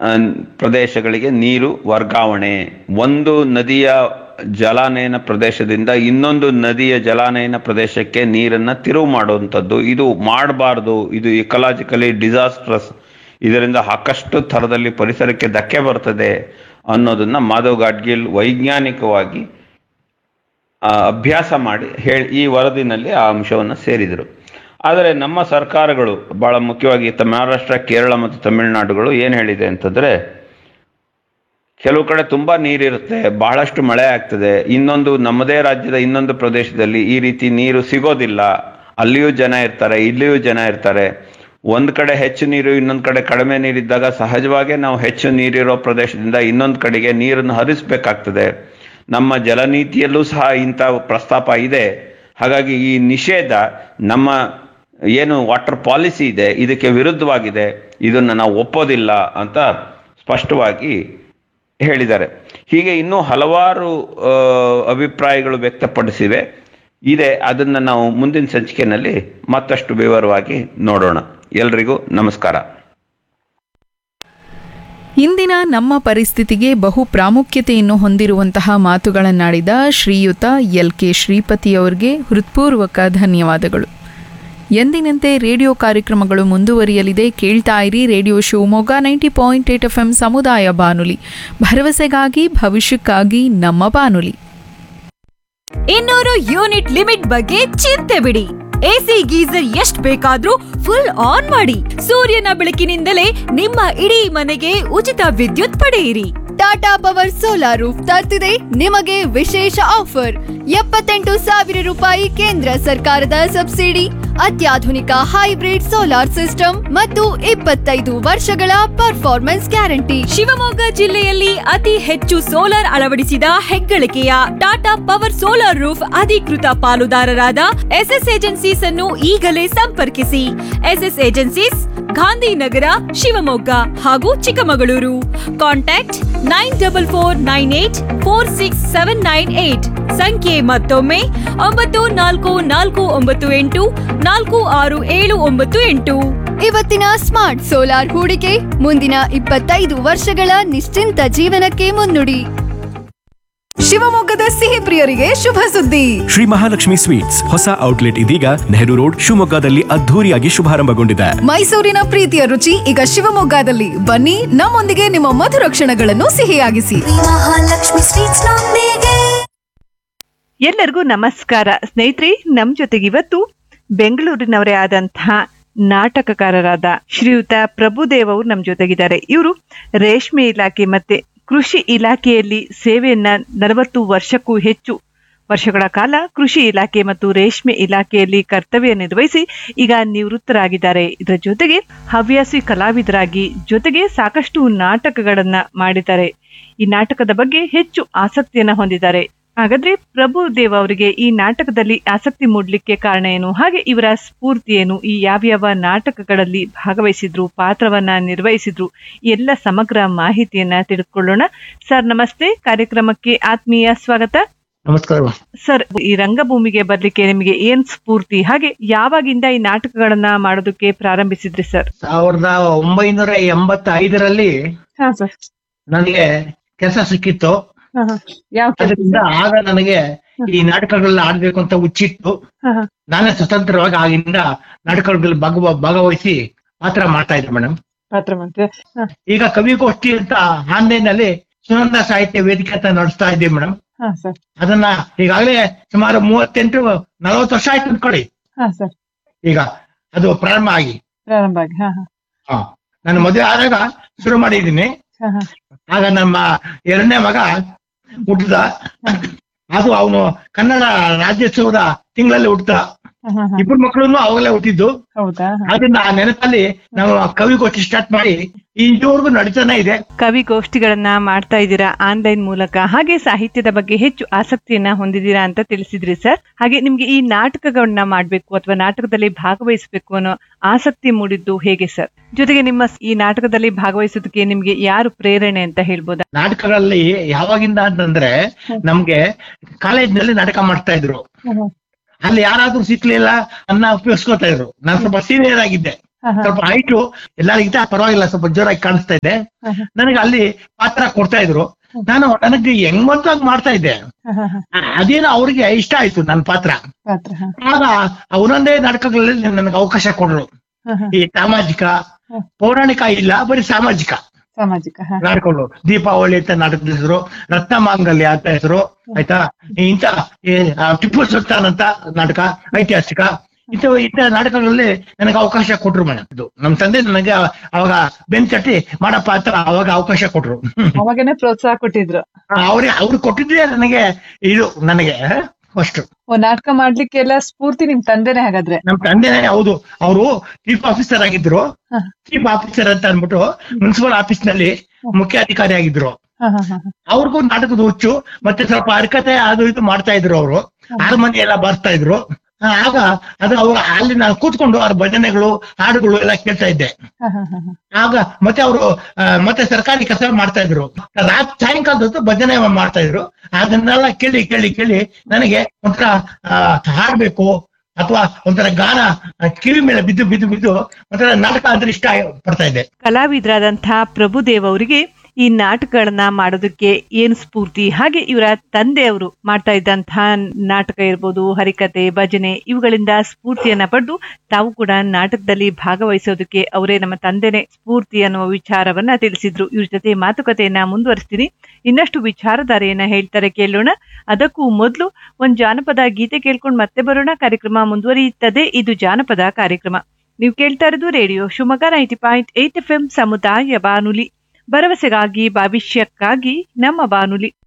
ಆ, ಪ್ರದೇಶಗಳಿಗೆ ನೀರು ವರ್ಗಾವಣೆ ಒಂದು ನದಿಯ ಜಲಾನಯನ ಪ್ರದೇಶದಿಂದ ಇನ್ನೊಂದು ನದಿಯ ಜಲಾನಯನ ಪ್ರದೇಶಕ್ಕೆ ನೀರನ್ನ ತಿರುವು ಮಾಡುವಂಥದ್ದು ಇದು ಮಾಡಬಾರ್ದು ಇದು ಇಕಲಾಜಿಕಲಿ ಡಿಸಾಸ್ಟ್ರಸ್ ಇದರಿಂದ ಸಾಕಷ್ಟು ಥರದಲ್ಲಿ ಪರಿಸರಕ್ಕೆ ಧಕ್ಕೆ ಬರ್ತದೆ ಅನ್ನೋದನ್ನ ಮಾಧವ್ ಗಾಡ್ಗಿಲ್ ವೈಜ್ಞಾನಿಕವಾಗಿ ಆ, ಅಭ್ಯಾಸ ಮಾಡಿ ಹೇಳಿ ಈ ವರದಿನಲ್ಲಿ ಆ ಅಂಶವನ್ನು ಸೇರಿದರು ಆದರೆ ನಮ್ಮ ಸರ್ಕಾರಗಳು ಬಹಳ ಮುಖ್ಯವಾಗಿ ತ- ಮಹಾರಾಷ್ಟ್ರ ಕೇರಳ ಮತ್ತು ತಮಿಳುನಾಡುಗಳು ಏನು ಹೇಳಿದೆ ಅಂತಂದ್ರೆ ಕೆಲವು ಕಡೆ ತುಂಬಾ ನೀರಿರುತ್ತೆ ಬಹಳಷ್ಟು ಮಳೆ ಆಗ್ತದೆ ಇನ್ನೊಂದು ನಮ್ಮದೇ ರಾಜ್ಯದ ಇನ್ನೊಂದು ಪ್ರದೇಶದಲ್ಲಿ ಈ ರೀತಿ ನೀರು ಸಿಗೋದಿಲ್ಲ ಅಲ್ಲಿಯೂ ಜನ ಇರ್ತಾರೆ ಇಲ್ಲಿಯೂ ಜನ ಇರ್ತಾರೆ ಒಂದ್ ಕಡೆ ಹೆಚ್ಚು ನೀರು ಇನ್ನೊಂದ್ ಕಡೆ ಕಡಿಮೆ ನೀರಿದ್ದಾಗ ಸಹಜವಾಗೇ ನಾವು ಹೆಚ್ಚು ನೀರಿರೋ ಪ್ರದೇಶದಿಂದ ಇನ್ನೊಂದು ಕಡೆಗೆ ನೀರನ್ನು ಹರಿಸ್ಬೇಕಾಗ್ತದೆ ನಮ್ಮ ಜಲನೀತಿಯಲ್ಲೂ ಸಹ ಇಂಥ ಪ್ರಸ್ತಾಪ ಇದೆ ಹಾಗಾಗಿ ಈ ನಿಷೇಧ ನಮ್ಮ ಏನು ವಾಟರ್ ಪಾಲಿಸಿ ಇದೆ ಇದಕ್ಕೆ ವಿರುದ್ಧವಾಗಿದೆ ಇದನ್ನು ನಾವು ಒಪ್ಪೋದಿಲ್ಲ ಅಂತ ಸ್ಪಷ್ಟವಾಗಿ ಹೇಳಿದ್ದಾರೆ ಹೀಗೆ ಇನ್ನೂ ಹಲವಾರು ಆ, ಅಭಿಪ್ರಾಯಗಳು ವ್ಯಕ್ತಪಡಿಸಿವೆ ಇದೆ ಅದನ್ನ ನಾವು ಮುಂದಿನ ಸಂಚಿಕೆಯಲ್ಲಿ ಮತ್ತಷ್ಟು ವಿವರವಾಗಿ ನೋಡೋಣ ಎಲ್ರಿಗೂ ನಮಸ್ಕಾರ ಇಂದಿನ ನಮ್ಮ ಪರಿಸ್ಥಿತಿಗೆ ಬಹು ಪ್ರಾಮುಖ್ಯತೆಯನ್ನು ಹೊಂದಿರುವಂತಹ ಮಾತುಗಳನ್ನಾಡಿದ ಶ್ರೀಯುತ ಎಲ್ ಕೆ ಶ್ರೀಪತಿಯವರಿಗೆ ಹೃತ್ಪೂರ್ವಕ ಧನ್ಯವಾದಗಳು ಎಂದಿನಂತೆ ರೇಡಿಯೋ ಕಾರ್ಯಕ್ರಮಗಳು ಮುಂದುವರಿಯಲಿದೆ ಕೇಳ್ತಾ ಇರಿ radio Shivamogga ninety point eight F M ಸಮುದಾಯ ಬಾನುಲಿ ಭರವಸೆಗಾಗಿ ಭವಿಷ್ಯಕ್ಕಾಗಿ ನಮ್ಮ ಬಾನುಲಿ ಇನ್ನೂರು ಯೂನಿಟ್ ಲಿಮಿಟ್ ಬಗ್ಗೆ ಚಿಂತೆ ಬಿಡಿ ಎಸಿ ಗೀಸರ್ ಎಷ್ಟ್ ಬೇಕಾದ್ರೂ ಫುಲ್ ಆನ್ ಮಾಡಿ ಸೂರ್ಯನ ಬೆಳಕಿನಿಂದಲೇ ನಿಮ್ಮ ಇಡೀ ಮನೆಗೆ ಉಚಿತ ವಿದ್ಯುತ್ ಪಡೆಯಿರಿ ಟಾಟಾ ಪವರ್ ಸೋಲಾರ್ ರೂಫ್ ತರ್ತಿದೆ ನಿಮಗೆ ವಿಶೇಷ ಆಫರ್ ಎಪ್ಪತ್ತೆಂಟು ಸಾವಿರ ರೂಪಾಯಿ ಕೇಂದ್ರ ಸರ್ಕಾರದ ಸಬ್ಸಿಡಿ ಅತ್ಯಾಧುನಿಕ ಹೈಬ್ರಿಡ್ ಸೋಲಾರ್ ಸಿಸ್ಟಮ್ ಮತ್ತು ಇಪ್ಪತ್ತೈದು ವರ್ಷಗಳ ಪರ್ಫಾರ್ಮೆನ್ಸ್ ಗ್ಯಾರಂಟಿ ಶಿವಮೊಗ್ಗ ಜಿಲ್ಲೆಯಲ್ಲಿ ಅತಿ ಹೆಚ್ಚು ಸೋಲಾರ್ ಅಳವಡಿಸಿದ ಹೆಗ್ಗಳಿಕೆಯ ಟಾಟಾ ಪವರ್ ಸೋಲಾರ್ ರೂಫ್ ಅಧಿಕೃತ ಪಾಲುದಾರರಾದ ಎಸ್ಎಸ್ ಏಜೆನ್ಸೀಸ್ ಅನ್ನು ಈಗಲೇ ಸಂಪರ್ಕಿಸಿ ಎಸ್ಎಸ್ ಏಜೆನ್ಸೀಸ್ ಗಾಂಧಿನಗರ ಶಿವಮೊಗ್ಗ ಹಾಗೂ Chikkamagaluru contact nine double four nine eight four six seven nine eight ಸಂಖ್ಯೆ ಮತ್ತೊಮ್ಮೆ ಒಂಬತ್ತು ನಾಲ್ಕು ನಾಲ್ಕು ಒಂಬತ್ತು ಎಂಟು ನಾಲ್ಕು ಆರು ಏಳು ಒಂಬತ್ತು ಎಂಟು ಇವತ್ತಿನ ಸ್ಮಾರ್ಟ್ ಸೋಲಾರ್ ಹೂಡಿಕೆ ಮುಂದಿನ ಇಪ್ಪತ್ತೈದು ವರ್ಷಗಳ ನಿಶ್ಚಿಂತ ಜೀವನಕ್ಕೆ ಮುನ್ನುಡಿ ಶಿವಮೊಗ್ಗದ ಸಿಹಿ ಪ್ರಿಯರಿಗೆ ಶುಭ ಸುದ್ದಿ ಶ್ರೀ ಮಹಾಲಕ್ಷ್ಮಿ ಸ್ವೀಟ್ಸ್ ಹೊಸ ಔಟ್ಲೆಟ್ ಇದೀಗ ನೆಹರು ರೋಡ್ ಶಿವಮೊಗ್ಗದಲ್ಲಿ ಅದ್ಧೂರಿಯಾಗಿ ಶುಭಾರಂಭಗೊಂಡಿದೆ ಮೈಸೂರಿನ ಪ್ರೀತಿಯ ರುಚಿ ಈಗ ಶಿವಮೊಗ್ಗದಲ್ಲಿ ಬನ್ನಿ ನಮ್ಮೊಂದಿಗೆ ನಿಮ್ಮ ಮಧುರ ಕ್ಷಣಗಳನ್ನು ಸಿಹಿಯಾಗಿಸಿ ಮಹಾಲಕ್ಷ್ಮಿ ಸ್ವೀಟ್ಸ್ ನೊಂದಿಗೆ ಎಲ್ಲರಿಗೂ ನಮಸ್ಕಾರ ಸ್ನೇಹಿತರೆ ನಮ್ ಜೊತೆಗೆ ಇವತ್ತು ಬೆಂಗಳೂರಿನವರೇ ಆದಂತಹ ನಾಟಕಕಾರರಾದ ಶ್ರೀಯುತ ಪ್ರಭುದೇವ್ ಅವರು ನಮ್ ಜೊತೆಗಿದ್ದಾರೆ ಇವರು ರೇಷ್ಮೆ ಇಲಾಖೆ ಮತ್ತೆ ಕೃಷಿ ಇಲಾಖೆಯಲ್ಲಿ ಸೇವೆಯನ್ನ ನಲವತ್ತು ವರ್ಷಕ್ಕೂ ಹೆಚ್ಚು ವರ್ಷಗಳ ಕಾಲ ಕೃಷಿ ಇಲಾಖೆ ಮತ್ತು ರೇಷ್ಮೆ ಇಲಾಖೆಯಲ್ಲಿ ಕರ್ತವ್ಯ ನಿರ್ವಹಿಸಿ ಈಗ ನಿವೃತ್ತರಾಗಿದ್ದಾರೆ ಇದರ ಜೊತೆಗೆ ಹವ್ಯಾಸಿ ಕಲಾವಿದರಾಗಿ ಜೊತೆಗೆ ಸಾಕಷ್ಟು ನಾಟಕಗಳನ್ನ ಮಾಡಿದ್ದಾರೆ ಈ ನಾಟಕದ ಬಗ್ಗೆ ಹೆಚ್ಚು ಆಸಕ್ತಿಯನ್ನ ಹೊಂದಿದ್ದಾರೆ ಹಾಗಾದ್ರೆ ಪ್ರಭುದೇವ್ ಅವರಿಗೆ ಈ ನಾಟಕದಲ್ಲಿ ಆಸಕ್ತಿ ಮೂಡ್ಲಿಕ್ಕೆ ಕಾರಣ ಏನು ಹಾಗೆ ಇವರ ಸ್ಫೂರ್ತಿ ಏನು ಈ ಯಾವ್ಯಾವ ನಾಟಕಗಳಲ್ಲಿ ಭಾಗವಹಿಸಿದ್ರು ಪಾತ್ರವನ್ನ ನಿರ್ವಹಿಸಿದ್ರು ಎಲ್ಲ ಸಮಗ್ರ ಮಾಹಿತಿಯನ್ನ ತಿಳಿದುಕೊಳ್ಳೋಣ ಸರ್ ನಮಸ್ತೆ ಕಾರ್ಯಕ್ರಮಕ್ಕೆ ಆತ್ಮೀಯ ಸ್ವಾಗತ ನಮಸ್ಕಾರ ಸರ್ ಈ ರಂಗಭೂಮಿಗೆ ಬರ್ಲಿಕ್ಕೆ ನಿಮಗೆ ಏನ್ ಸ್ಫೂರ್ತಿ ಹಾಗೆ ಯಾವಾಗಿಂದ ಈ ನಾಟಕಗಳನ್ನ ಮಾಡೋದಕ್ಕೆ ಪ್ರಾರಂಭಿಸಿದ್ರಿ ಸರ್ ಸಾವಿರದ ಒಂಬೈನೂರ ಎಂಬತ್ತೈದರಲ್ಲಿ ಹಾ ಸರ್ ನನಗೆ ಕೆಲಸ ಸಿಕ್ಕಿತ್ತು ಯಾವ ಅದರಿಂದ ಆಗ ನನಗೆ ಈ ನಾಟಕಗಳನ್ನ ಆಡ್ಬೇಕು ಅಂತ ಹುಚ್ಚಿತ್ತು ನಾನೇ ಸ್ವತಂತ್ರವಾಗಿ ಆಗಿಂದ ನಾಟಕಗಳಲ್ಲಿ ಭಾಗವ ಭಾಗವಹಿಸಿ ಪಾತ್ರ ಮಾಡ್ತಾ ಇದ್ದೆ ಮೇಡಮ್ ಪಾತ್ರ ಮಾತ್ರ ಈಗ ಕವಿಗೋಷ್ಠಿ ಅಂತ ಆನ್ಲೈನ್ ಅಲ್ಲಿ ಸುನಂದ ಸಾಹಿತ್ಯ ವೇದಿಕೆ ಅಂತ ನಡೆಸ್ತಾ ಇದ್ದೀವಿ ಮೇಡಮ್ ಹಾ ಸರ್ ಅದನ್ನ ಈಗಾಗಲೇ ಸುಮಾರು ಮೂವತ್ತೆಂಟು ನಲವತ್ತು ವರ್ಷ ಆಯ್ತು ಅನ್ಕೊಳ್ಳಿ ಹಾ ಸರ್ ಈಗ ಅದು ಪ್ರಾರಂಭ ಆಗಿ ಪ್ರಾರಂಭ ಆಗಿ ಹಾ ಹಾ ಹಾ ನಾನು ಮದುವೆ ಆದಾಗ ಶುರು ಮಾಡಿದ್ದೀನಿ ಹಾ ಹಾ ಆಗ ನಮ್ಮ ಎರಡನೇ ಮಗ ಹುಟ್ಟಿದ ಅದು ಅವನು ಕನ್ನಡ ರಾಜ್ಯೋತ್ಸವದ ತಿಂಗಳಲ್ಲಿ ಹುಟ್ಟಿದ ಹಾ, ಹಾ, ಹಾ. ಇಬ್ಬರು ಮಕ್ಕಳು ಅವಾಗಲೇ ಹುಟ್ಟಿದ್ದು ಹೌದಾ ಆದ್ರಿಂದ ಆ ನೆನಪಲ್ಲಿ ನಾವು ಕವಿಗೋಷ್ಠಿ ಸ್ಟಾರ್ಟ್ ಮಾಡಿ ಇದುವರೆಗೂ ನಡೀತಾನೆ ಇದೆ ಕವಿಗೋಷ್ಠಿಗಳನ್ನ ಮಾಡ್ತಾ ಇದ್ದೀರಾ ಆನ್ಲೈನ್ ಮೂಲಕ ಹಾಗೆ ಸಾಹಿತ್ಯದ ಬಗ್ಗೆ ಹೆಚ್ಚು ಆಸಕ್ತಿಯನ್ನ ಹೊಂದಿದ್ದೀರಾ ಅಂತ ತಿಳಿಸಿದ್ರಿ ಸರ್ ಹಾಗೆ ನಿಮ್ಗೆ ಈ ನಾಟಕಗಳನ್ನ ಮಾಡ್ಬೇಕು ಅಥವಾ ನಾಟಕದಲ್ಲಿ ಭಾಗವಹಿಸಬೇಕು ಅನ್ನೋ ಆಸಕ್ತಿ ಮೂಡಿದ್ದು ಹೇಗೆ ಸರ್ ಜೊತೆಗೆ ನಿಮ್ಮ ಈ ನಾಟಕದಲ್ಲಿ ಭಾಗವಹಿಸೋದಕ್ಕೆ ನಿಮ್ಗೆ ಯಾರು ಪ್ರೇರಣೆ ಅಂತ ಹೇಳ್ಬೋದಾ ನಾಟಕಗಳಲ್ಲಿ ಯಾವಾಗಿಂದ ಅಂತಂದ್ರೆ ನಮ್ಗೆ ಕಾಲೇಜ್ನಲ್ಲಿ ನಾಟಕ ಮಾಡ್ತಾ ಇದ್ರು ಅಲ್ಲಿ ಯಾರಾದ್ರೂ ಸಿಕ್ಲಿಲ್ಲ ಅನ್ನ ಉಪಯೋಗಿಸ್ಕೊತಾ ಇದ್ರು ನಾನು ಸ್ವಲ್ಪ ಸೀನಿಯರ್ ಆಗಿದ್ದೆ ಸ್ವಲ್ಪ ಹೈಟು ಎಲ್ಲರಿಗಿಂತ ಪರವಾಗಿಲ್ಲ ಸ್ವಲ್ಪ ಜೋರಾಗಿ ಕಾಣಿಸ್ತಾ ಇದೆ ನನಗೆ ಅಲ್ಲಿ ಪಾತ್ರ ಕೊಡ್ತಾ ಇದ್ರು ನಾನು ನನಗೆ ಹೆಂಗ್ ಬಂತು ಹಂಗ್ ಮಾಡ್ತಾ ಇದ್ದೆ ಅದೇನೋ ಅವ್ರಿಗೆ ಇಷ್ಟ ಆಯ್ತು ನನ್ನ ಪಾತ್ರ ಆಗ ಒಂದೊಂದೇ ನಾಟಕಗಳಲ್ಲಿ ನನಗೆ ಅವಕಾಶ ಕೊಡ್ರು ಈ ಸಾಮಾಜಿಕ ಪೌರಾಣಿಕ ಇಲ್ಲ ಬರೀ ಸಾಮಾಜಿಕ ಸಾಮಾಜಿಕ ನಾಟಕಗಳು ದೀಪಾವಳಿ ಅಂತ ನಾಟಕದ ಹೆಸರು ರತ್ನ ಮಾಂಗಲ್ಯ ಅಂತ ಹೆಸರು ಆಯ್ತಾ ಇಂಥ ಈ, ಆ, ಟಿಪ್ಪು ಸುಲ್ತಾನ್ ಅಂತ ನಾಟಕ ಐತಿಹಾಸಿಕ ಇಂಥ ಇಂಥ ನಾಟಕಗಳಲ್ಲಿ ನನಗೆ ಅವಕಾಶ ಕೊಟ್ರು ಮೇಡಮ್ ಇದು ನಮ್ ತಂದೆ ನನಗೆ ಅವಾಗ ಬೆನ್ ತಟ್ಟಿ ಮಾಡೋ ಪಾತ್ರ ಅವಾಗ ಅವಕಾಶ ಕೊಟ್ರು ಅವಾಗನೇ ಪ್ರೋತ್ಸಾಹ ಕೊಟ್ಟಿದ್ರು ಅವ್ರಿಗೆ ಅವ್ರು ಕೊಟ್ಟಿದ್ದೇ ನನಗೆ ಇದು ನನಗೆ ಫಸ್ಟ್ ಓ ನಾಟಕ ಮಾಡ್ಲಿಕ್ಕೆಲ್ಲ ಸ್ಫೂರ್ತಿ ನಿಮ್ ತಂದೆನೆ ಹಾಗಾದ್ರೆ ನಮ್ ತಂದೆನೇ ಹೌದು ಅವರು ಚೀಫ್ ಆಫೀಸರ್ ಆಗಿದ್ರು ಚೀಫ್ ಆಫೀಸರ್ ಅಂತ ಅನ್ಬಿಟ್ಟು ಮುನ್ಸಿಪಲ್ ಆಫೀಸ್ ನಲ್ಲಿ ಮುಖ್ಯ ಅಧಿಕಾರಿ ಆಗಿದ್ರು ಅವ್ರಿಗೂ ನಾಟಕದ ಹುಚ್ಚು ಮತ್ತೆ ಸ್ವಲ್ಪ ಹರಕತೆ ಅದು ಇದು ಮಾಡ್ತಾ ಇದ್ರು ಅವರು ಹಾರ್ಮೋನಿ ಎಲ್ಲ ಬರ್ತಾ ಇದ್ರು ಆ, ಆಗ ಅದು ಅವ್ರು ಅಲ್ಲಿ ನಾನು ಕೂತ್ಕೊಂಡು ಅವ್ರ ಭಜನೆಗಳು ಹಾಡುಗಳು ಎಲ್ಲ ಕೇಳ್ತಾ ಇದ್ದೆ ಆಗ ಮತ್ತೆ ಅವರು ಮತ್ತೆ ಸರ್ಕಾರಿ ಕೆಲಸ ಮಾಡ್ತಾ ಇದ್ರು ರಾತ್ ಸಾಯಂಕಾಲದ ಭಜನೆ ಮಾಡ್ತಾ ಇದ್ರು ಅದನ್ನೆಲ್ಲ ಕೇಳಿ ಕೇಳಿ ಕೇಳಿ ನನಗೆ ಒಂಥರ ಆ, ಹಾಡ್ಬೇಕು ಅಥವಾ ಒಂಥರ ಗಾನ ಆ, ಕಿವಿ ಮೇಲೆ ಬಿದ್ದು ಬಿದ್ದು ಬಿದ್ದು ಒಂಥರ ನಾಟಕ ಅಂದ್ರೆ ಇಷ್ಟ ಪಡ್ತಾ ಇದ್ದೆ ಕಲಾವಿದರಾದಂತಹ ಪ್ರಭುದೇವ್ ಅವರಿಗೆ ಈ ನಾಟಕಗಳನ್ನ ಮಾಡೋದಕ್ಕೆ ಏನು ಸ್ಫೂರ್ತಿ ಹಾಗೆ ಇವರ ತಂದೆಯವರು ಮಾಡ್ತಾ ಇದ್ದಂತಹ ನಾಟಕ ಇರ್ಬೋದು ಹರಿಕತೆ ಭಜನೆ ಇವುಗಳಿಂದ ಸ್ಫೂರ್ತಿಯನ್ನ ಪಡೆದು ತಾವು ಕೂಡ ನಾಟಕದಲ್ಲಿ ಭಾಗವಹಿಸೋದಕ್ಕೆ ಅವರೇ ನಮ್ಮ ತಂದೆನೆ ಸ್ಫೂರ್ತಿ ಅನ್ನುವ ವಿಚಾರವನ್ನ ತಿಳಿಸಿದ್ರು ಇವ್ರ ಜೊತೆ ಮಾತುಕತೆಯನ್ನ ಮುಂದುವರಿಸ್ತೀನಿ ಇನ್ನಷ್ಟು ವಿಚಾರಧಾರೆಯನ್ನ ಹೇಳ್ತಾರೆ ಕೇಳೋಣ ಅದಕ್ಕೂ ಮೊದಲು ಒಂದ್ ಜಾನಪದ ಗೀತೆ ಕೇಳ್ಕೊಂಡು ಮತ್ತೆ ಬರೋಣ ಕಾರ್ಯಕ್ರಮ ಮುಂದುವರಿಯುತ್ತದೆ ಇದು ಜಾನಪದ ಕಾರ್ಯಕ್ರಮ ನೀವು ಕೇಳ್ತಾ ಇರೋದು radio Shivamogga ninety point eight F M ಸಮುದಾಯ ಬಾನುಲಿ ಭರವಸೆಗಾಗಿ ಭವಿಷ್ಯಕ್ಕಾಗಿ ನಮ್ಮ ಬಾನುಲಿ